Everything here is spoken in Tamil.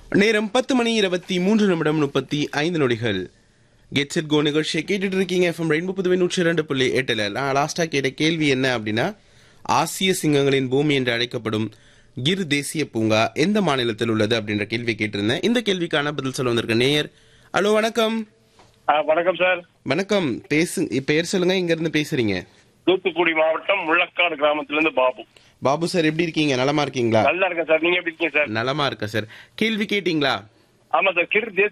நேரம் பத்து மணி இருபத்தி மூன்று நிமிடம் முப்பத்தி ஐந்து நொடிகள் கெட் செட் கோ நிகழ்ச்சியை கேட்டுட்டு இருக்கீங்க எஃப்எம் ரெயின்போ புதுவை நூற்றி இரண்டு புள்ளி எட்டுல நான் லாஸ்டா கேட்ட கேள்வி என்ன அப்படின்னா ஆசிய சிங்கங்களின் பூமி என்று அழைக்கப்படும் கிர் தேசிய பூங்கா எந்த மாநிலத்தில் உள்ளது அப்படின்ற கேள்வி கேட்டிருந்தேன் இந்த கேள்விக்கான பதில் சொல்ல வந்திருக்க நேயர் ஹலோ வணக்கம் ஆ, வணக்கம் சார் வணக்கம் பேசு பெயர் சொல்லுங்க இங்க இருந்து பேசுறீங்க தூத்துக்குடி மாவட்டம் முள்ளக்காடு கிராமத்துல இருந்து பாபு பாபு சார் எப்படி இருக்கீங்க நலமா இருக்கீங்களா நல்லா இருக்கேன் சார் நீங்க எப்படி இருக்கீங்க சார் நலமா இருக்க சார் கேள்வி கேட்டீங்களா ஆமா சார் கிர் தேசிய